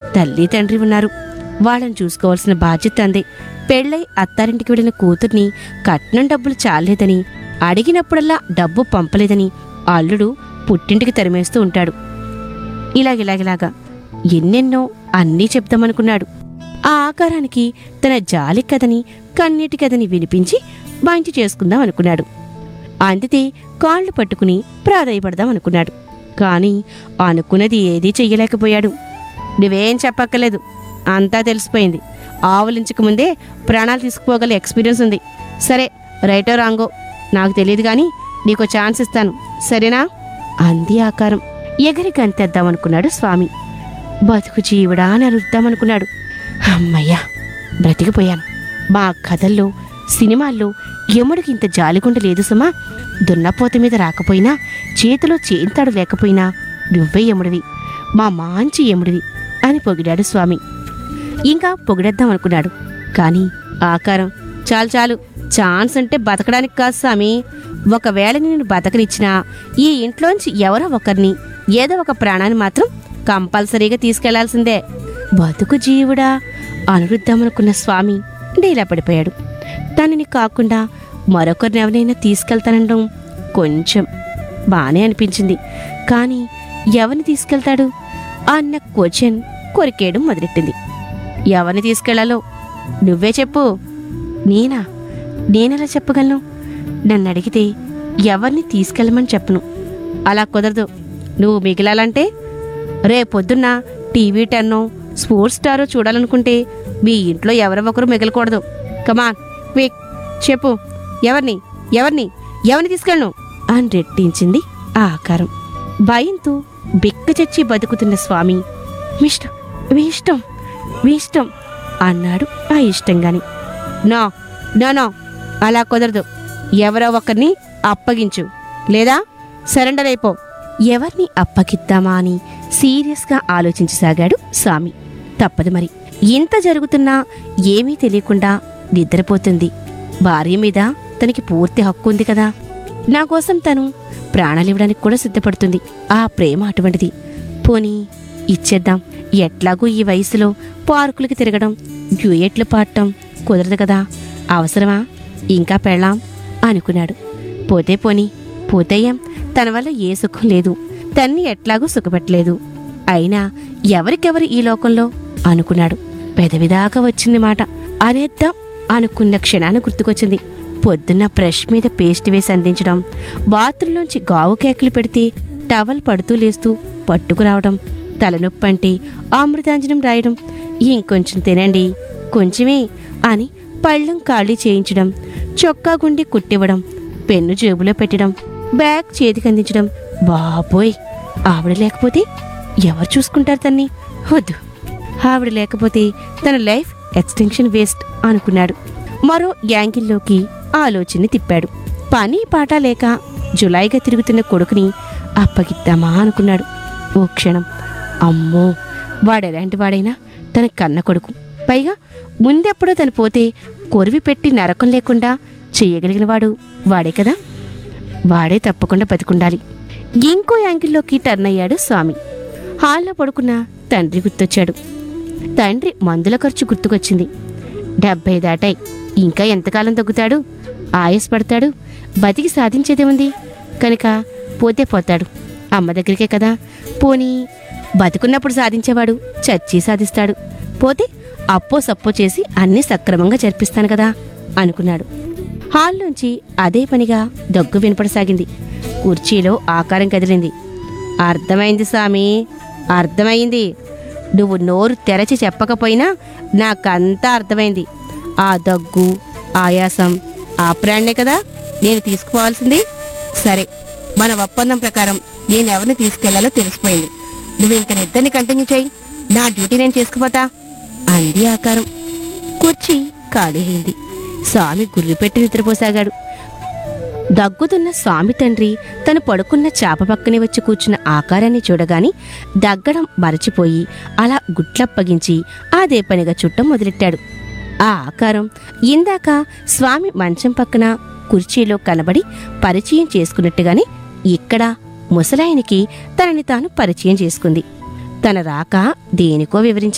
తల్లి తండ్రి ఉన్నారు వాళ్ళని చూసుకోవాల్సిన బాధ్యత అందే పెళ్ళై అత్తారింటికి వెళ్ళిన కూతుర్ని కట్నం డబ్బులు చాలేదని అడిగినప్పుడల్లా డబ్బు పంపలేదని అల్లుడు పుట్టింటికి తరిమేస్తూ ఉంటాడు ఇలాగిలాగిలాగా ఎన్నెన్నో అన్నీ చెప్దామనుకున్నాడు ఆ ఆకారానికి తన జాలి కథని కన్నీటి కథని వినిపించి బాంచి చేసుకుందాం అనుకున్నాడు అందితే కాళ్ళు పట్టుకుని ప్రాధాయపడదాం అనుకున్నాడు కానీ అనుకున్నది ఏదీ చెయ్యలేకపోయాడు నువ్వేం చెప్పక్కర్లేదు అంతా తెలిసిపోయింది ఆవులించక ముందే ప్రాణాలు తీసుకుపోగల ఎక్స్పీరియన్స్ ఉంది సరే రైటో రాంగో నాకు తెలియదు కానీ నీకో ఛాన్స్ ఇస్తాను సరేనా అంది ఆకారం ఎగరి గంతేద్దామనుకున్నాడు స్వామి బతుకు జీవుడా అని అరుద్దామనుకున్నాడు అమ్మయ్యా బ్రతికిపోయాను మా కథల్లో సినిమాల్లో యముడికి ఇంత జాలిగుండ లేదు సుమా దున్నపోత మీద రాకపోయినా చేతిలో చేంతాడు లేకపోయినా నువ్వే యముడివి మా మాంచి యముడివి అని పొగిడాడు స్వామి ఇంకా పొగిడేద్దాం అనుకున్నాడు కానీ ఆకారం చాలు చాలు ఛాన్స్ అంటే బతకడానికి కాదు స్వామి ఒకవేళ నేను బతకనిచ్చినా ఈ ఇంట్లోంచి ఎవరో ఒకరిని ఏదో ఒక ప్రాణాన్ని మాత్రం కంపల్సరీగా తీసుకెళ్లాల్సిందే బతుకు జీవుడా అనురుద్దామనుకున్న స్వామి డీలా పడిపోయాడు తనని కాకుండా మరొకరిని ఎవరైనా తీసుకెళ్తానడం కొంచెం బానే అనిపించింది కానీ ఎవరిని తీసుకెళ్తాడు అన్న క్వశ్చన్ కొరికేయడం మొదలెట్టింది ఎవరిని తీసుకెళ్లాలో నువ్వే చెప్పు నేనా నేనెలా చెప్పగలను నన్ను అడిగితే ఎవరిని తీసుకెళ్ళమని చెప్పను అలా కుదరదు నువ్వు మిగిలాలంటే రేపొద్దున్న టీవీ టెన్నో స్పోర్ట్స్ స్టారో చూడాలనుకుంటే మీ ఇంట్లో ఎవరో ఒకరు మిగలకూడదు కమాన్ క్విక్ చెప్పు ఎవరిని ఎవరిని ఎవరిని తీసుకెళ్ళను అని రెట్టించింది ఆ ఆకారం భయంతో బిక్క చచ్చి బతుకుతున్న స్వామి మిష్టం మీ ఇష్టం మీ ఇష్టం అన్నాడు ఆ ఇష్టంగాని నో నో నో అలా కుదరదు ఎవరో ఒకరిని అప్పగించు లేదా సరెండర్ అయిపో ఎవరిని అప్పగిద్దామా అని సీరియస్గా ఆలోచించసాగాడు స్వామి తప్పదు మరి ఇంత జరుగుతున్నా ఏమీ తెలియకుండా నిద్రపోతుంది భార్య మీద తనకి పూర్తి హక్కు ఉంది కదా నా కోసం తను ప్రాణాలివ్వడానికి కూడా సిద్ధపడుతుంది ఆ ప్రేమ అటువంటిది పోనీ ఇచ్చేద్దాం ఎట్లాగూ ఈ వయసులో పార్కులకి తిరగడం డ్యూయెట్లు పాడటం కుదరదు కదా అవసరమా ఇంకా పెళ్ళాం అనుకున్నాడు పోతే పోని పోతేయం తన వల్ల ఏ సుఖం లేదు తన్ని ఎట్లాగూ సుఖపెట్టలేదు అయినా ఎవరికెవరు ఈ లోకంలో అనుకున్నాడు పెదవిదాకా వచ్చింది మాట అనేద్దాం అనుకున్న క్షణాన గుర్తుకొచ్చింది పొద్దున్న బ్రష్ మీద పేస్ట్ వేసి అందించడం బాత్రూంలోంచి గావు కేకలు పెడితే టవల్ పడుతూ లేస్తూ పట్టుకురావడం తలనొప్పి అంటే అమృతాంజనం రాయడం ఇంకొంచెం తినండి కొంచెమే అని పళ్ళం ఖాళీ చేయించడం చొక్కా గుండి కుట్టివ్వడం పెన్ను జేబులో పెట్టడం బ్యాగ్ చేతికి అందించడం బాబోయ్ ఆవిడ లేకపోతే ఎవరు చూసుకుంటారు తన్ని వద్దు ఆవిడ లేకపోతే తన లైఫ్ ఎక్స్టెన్షన్ వేస్ట్ అనుకున్నాడు మరో యాంగిల్లోకి ఆలోచన తిప్పాడు పని పాట లేక జులైగా తిరుగుతున్న కొడుకుని అప్పగిద్దామా అనుకున్నాడు ఓ క్షణం అమ్మో వాడెలాంటి వాడైనా తన కన్న కొడుకు పైగా ముందెప్పుడో తను పోతే కొరివి పెట్టి నరకం లేకుండా చేయగలిగిన వాడు వాడే కదా వాడే తప్పకుండా బతికుండాలి ఇంకో యాంగిల్లోకి టర్న్ అయ్యాడు స్వామి హాల్లో పడుకున్న తండ్రి గుర్తొచ్చాడు తండ్రి మందుల ఖర్చు గుర్తుకొచ్చింది డెబ్బై దాటాయి ఇంకా ఎంతకాలం తగ్గుతాడు ఆయుస్ పడతాడు బతికి సాధించేదేముంది కనుక పోతే పోతాడు అమ్మ దగ్గరికే కదా పోనీ బతుకున్నప్పుడు సాధించేవాడు చచ్చి సాధిస్తాడు పోతే అప్పో సప్పో చేసి అన్నీ సక్రమంగా జరిపిస్తాను కదా అనుకున్నాడు హాల్లోంచి అదే పనిగా దగ్గు వినపడసాగింది కుర్చీలో ఆకారం కదిలింది అర్థమైంది స్వామి అర్థమైంది నువ్వు నోరు తెరచి చెప్పకపోయినా నాకంతా అర్థమైంది ఆ దగ్గు ఆయాసం ఆ ప్రాణే కదా నేను తీసుకుపోవాల్సింది సరే మన ఒప్పందం ప్రకారం నేను ఎవరిని తీసుకెళ్లాలో తెలిసిపోయింది నువ్వు ఇంక నిద్రని కంటిన్యూ చేయి నా డ్యూటీ నేను చేసుకుపోతా అంది ఆకారం కుర్చీ ఖాళీ అయింది స్వామి గుర్రు పెట్టి నిద్రపోసాగాడు దగ్గుతున్న స్వామి తండ్రి తను పడుకున్న చాప పక్కనే వచ్చి కూర్చున్న ఆకారాన్ని చూడగాని దగ్గడం మరచిపోయి అలా గుట్లప్పగించి అదే పనిగా చుట్టం మొదలెట్టాడు ఆ ఆకారం ఇందాక స్వామి మంచం పక్కన కుర్చీలో కనబడి పరిచయం చేసుకున్నట్టుగానే ఇక్కడ ముసలాయనికి తనని తాను పరిచయం చేసుకుంది తన రాక దేనికో వివరించి